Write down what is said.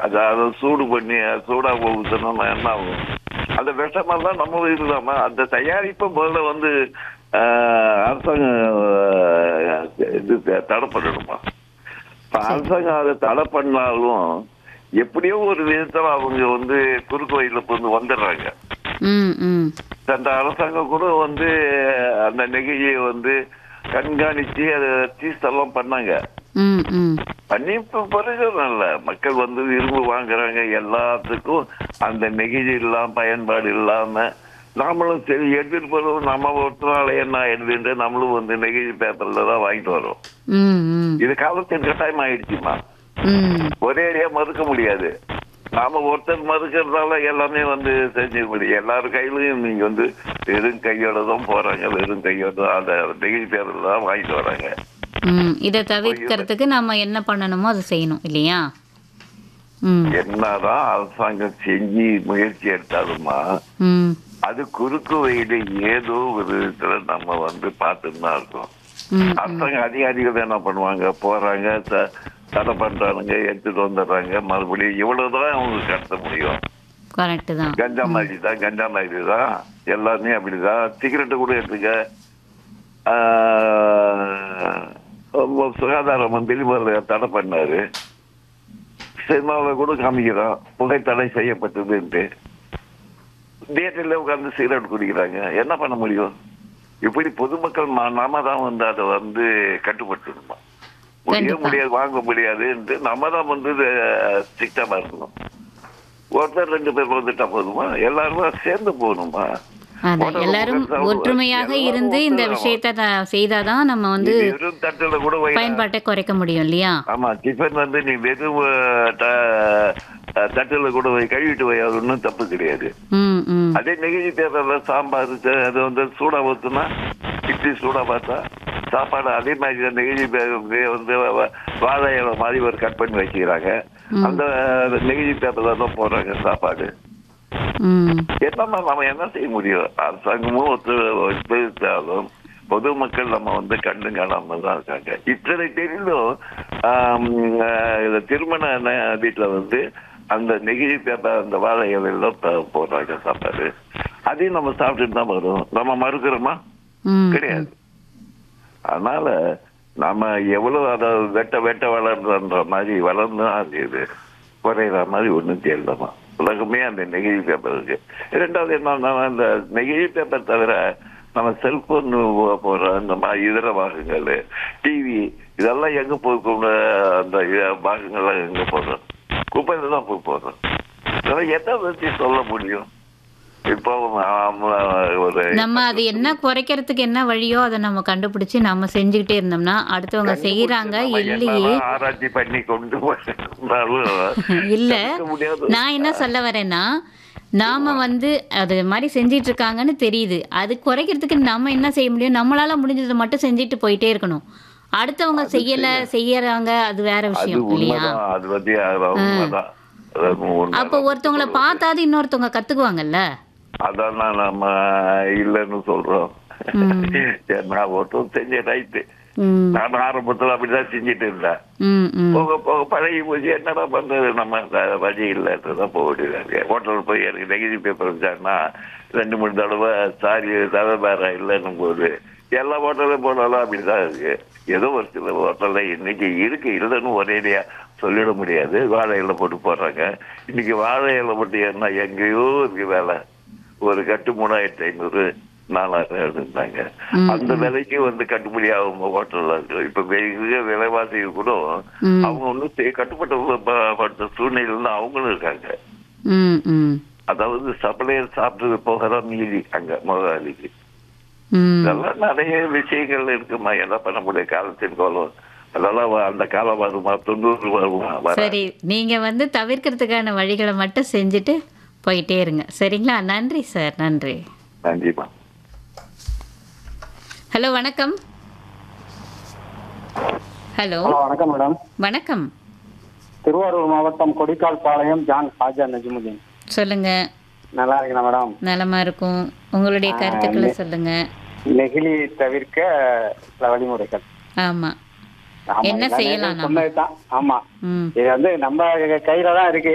அதை அதை சூடு பண்ணி அது சூடா ஊற்றணும்னா என்ன ஆகும் அந்த விஷமெல்லாம் நம்ம இதுதாம்மா அந்த தயாரிப்பை முதல்ல வந்து ஆஹ், அரசாங்கம் ஆஹ், இது த- தடை பண்ணணுமா இப்ப அரசாங்கம் அதை தடை பண்ணாலும் எப்படியோ ஒரு விதத்துல அவங்க வந்து குறுக்கு வழியில வந்து வந்துடுறாங்க ம் ம் அந்த அரசாங்கம் கூட வந்து அந்த நெகிழியை வந்து கண்காணிச்சு அதை டீஸ்ட் எல்லாம் பண்ணாங்க ம் ம் பண்ணி இப்ப பிரயோஜனம் இல்ல மக்கள் வந்து இரும்பு வாங்குறாங்க எல்லாத்துக்கும் அந்த நெகிழி இல்லாம பயன்பாடு இல்லாம நாமளும் சரி எடுத்துட்டு போறோம் நம்ம ஒருத்தனால என்ன ஆயிடுதுன்ட்டு நம்மளும் வந்து நெகிழி பேப்பர்ல தான் வாங்கிட்டு வரோம் ம் ம் இது காலத்தின் கட்டாயம் ஆயிடுச்சுமா ம் ஒரே அடியா மறுக்க முடியாது நாம ஒருத்தர் மறுக்கிறதால எல்லாமே வந்து செஞ்சுக்க முடியும் எல்லாரும் கையிலயும் நீங்க வந்து வெறும் கையோட தான் போறாங்க வெறும் கையோட தான் அந்த நெகிழி பேப்பர்ல தான் வாங்கிட்டு வராங்க ம் இதை தவிர்க்கிறதுக்கு நம்ம என்ன பண்ணணுமோ அதை செய்யணும் இல்லையா ம் என்னதான் அரசாங்கம் செஞ்சு முயற்சி எடுத்தாலுமா ம் அது குறுக்கு வழியில ஏதோ ஒரு விதத்துல நம்ம வந்து பார்த்துட்டு தான் இருக்கோம் ம் அரசாங்க அதிகாரிகள் என்ன பண்ணுவாங்க போறாங்க த- தடை பண்றானுங்க எடுத்துட்டு வந்துடுறாங்க மறுபடியும் இவ்வளவுதான் அவங்க கடத்த முடியும் கரெக்டு தான் கஞ்சா மாதிரி தான் கஞ்சா மாதிரி தான் எல்லாமே அப்படிதான் சிகரெட்டு கூட எடுத்துக்க ஆஹ், சுகாதார மந்திரி முதல்ல தடை பண்ணாரு சினிமாவில் கூட காமிக்கிறோம் புகை தடை செய்யப்பட்டதுன்ட்டு தியேட்டர்ல உட்கார்ந்து சிகரெட் குடிக்கிறாங்க என்ன பண்ண முடியும் இப்படி பொதுமக்கள் ம- நாம தான் வந்து அதை வந்து கட்டுப்படுத்தணுமா முடிய கண்டிப்பா. முடியாது வாங்க முடியாதுன்ட்டு நம்ம தான் வந்து ஸ்ட்ரிக்டா இருக்கணும் ஒருத்தர் ரெண்டு பேர் வந்துட்டா போதுமா எல்லாருமே சேர்ந்து போகணுமா அதான் உடம்பு எல்லாரும் பெருசா ஒரு- ஒற்றுமையாக எல்லாரும் இருந்து இந்த ஒத்துழைக்கணும். விஷயத்தை த- செய்தாதான் நம்ம வந்து நீ வெறும் தட்டுல கூட வை பயன்பாட்டை குறைக்க முடியும் இல்லையா ஆமா டிஃபன் வந்து நீ வெறும் அஹ், த- அஹ், தட்டுல கூட வை கழுவிட்டு வை அது ஒன்றும் தப்பு கிடையாது ம் ம் அதே நெகிழி பேப்பர்ல சாம்பார் ச- அது வந்து சூடா ஊத்துனா இட்லி சூடா பார்த்தா சாப்பாடு அதே மாதிரி தான் நெகிழி பேப்பர்ல வந்து வ- வாழை இலை மாதிரி ஒரு கட் பண்ணி வச்சுக்கிறாங்க அந்த நெகிழி பேப்பர்ல தான் போடுறாங்க சாப்பாடு ம் என்னம்மா நம்ம என்ன செய்ய முடியும் அரசாங்கமும் ஒத்து ஒத்துழைத்தாலும் பொதுமக்கள் நம்ம வந்து கண்டு காணாம தான் இருக்காங்க இத்தனை தெரிந்தும் ஆம், ஆஹ், இந்த திருமண ந- வீட்டுல வந்து அந்த நெகிழி பேப்பர் அந்த வாழை இலையெல்லாம் ப- போடுறாங்க சாப்பாடு அதையும் நம்ம சாப்பிட்டுட்டு தான் வரும் நம்ம மறுக்கிறோமா ம் கிடையாது அதனால நம்ம எவ்வளவு அதை வெட்ட வெட்ட வளர்றன்ற மாதிரி வளர்ந்து அது இது குறையிற மாதிரி ஒண்ணும் தெரியலமா உலகமே அந்த நெகிழி பேப்பர் இருக்கு ரெண்டாவது என்னன்னா அந்த நெகிழி பேப்பர் தவிர நம்ம செல்போன் போற இந்த மாதிரி இதர பாகங்கள் டிவி இதெல்லாம் எங்க போய் கொண்டு அந்த இ- பாகங்கள்லாம் எங்க போடுறோம் குப்பையில தான் போய் போடுறோம் இதெல்லாம் எதை வச்சு சொல்ல முடியும் இப்போ ஆமா, ஒரு நம்ம அது என்ன குறைக்கிறதுக்கு என்ன வழியோ அதை நம்ம கண்டுபிடிச்சு நம்ம செஞ்சுக்கிட்டே இருந்தோம்னா அடுத்தவங்க செய்யறாங்க நம்ம இல்லையே என்னதான் ஆராய்ச்சி பண்ணி கொண்டு வந்தாலும் இல்ல தடுக்க முடியாது. நான் என்ன சொல்ல வரேன்னா நாம வந்து அது மாதிரி செஞ்சிட்டு இருக்காங்கன்னு தெரியுது அது குறைக்கிறதுக்கு நம்ம என்ன செய்ய முடியும் நம்மளால முடிஞ்சதை மட்டும் செஞ்சுட்டு போயிட்டே இருக்கணும் அடுத்தவங்க செய்யல செய்யறாங்க அது வேற அது விஷயம் இல்லையா உண்மைதான் அது வந்து அது உண்மைதான் அது உண்மைதான். அப்ப ஒருத்தவங்கள பார்த்தாது இன்னொருத்தவங்க கத்துக்குவாங்கல்ல அதான் நான் நம்ம இல்லைன்னு சொல்றோம் ம். சரி, நான் ஒருத்தர் செஞ்ச ரைட்டு ம் நான் ஆரம்பத்துல அப்படிதான் செஞ்சுட்டு இருந்தேன் ம் ம் போக போக பழகி போச்சு என்னடா பண்றது நம்ம த- வழி இல்லைன்றதான் போக வேண்டியதாக ஹோட்டல் போய் எனக்கு நெகிழி பேப்பர் வச்சாங்கன்னா ரெண்டு மூணு தடவை சாரி தவிர வேற இல்லைன்னும் போது எல்லா ஹோட்டலும் போனாலும் அப்படிதான் இருக்கு ஏதோ ஒரு சில ஹோட்டல்ல இன்னைக்கு இருக்கு இல்லைன்னு ஒரேடியா சொல்லிட முடியாது வாழை இலை போட்டு போடுறாங்க இன்னைக்கு வாழை இலை போட்டு என்ன எங்கேயோ இருக்கு வேலை ஒரு கட்டு மூணாயிரத்தி ஐநூறு நாலாயிரம் இருந்தாங்க ம், அந்த விலைக்கு வந்து கட்டுப்படி ஆகும் ஹோட்டல்ல இருக்கு இப்ப வெகு விலைவாசி கூட ம். அவங்க ஒன்றும் கட்டுப்பட்ட ப- பட்ட சூழ்நிலையில தான் அவங்களும் இருக்காங்க ம் ம் அதாவது சப்ளையர் சாப்பிட்டது போகதான் மீதி அங்க முதலாளிக்கு ம் இதெல்லாம் நிறைய விஷயங்கள் இருக்குமா என்ன பண்ண முடியும் காலத்தின் கோலம் அதெல்லாம் வ- அந்த காலம் வருமா தொண்ணூறு வருமா வர சரி நீங்க வந்து தவிர்க்கிறதுக்கான வழிகளை மட்டும் செஞ்சுட்டு போயிட்டே இருங்க சரிங்களா நன்றி சார் நன்றி நன்றிமா ஹலோ வணக்கம் ஹலோ ஹலோ வணக்கம் மேடம் வணக்கம் திருவாரூர் மாவட்டம் கொடிக்கால் பாளையம் ஜான் ஹாஜா நஜிமுதீன் சொல்லுங்க நல்லா இருக்கீங்களா மேடம் நலமா இருக்கும் உங்களுடைய கருத்துக்களை சொல்லுங்க நெகிழி தவிர்க்க சில வழிமுறைகள் ஆமா ஆமா, என்ன எல்லாமே செய்யலாம் நம்ம? சொன்னதுதான் ஆமா ம் இது வந்து நம்ம கையில தான் இருக்கு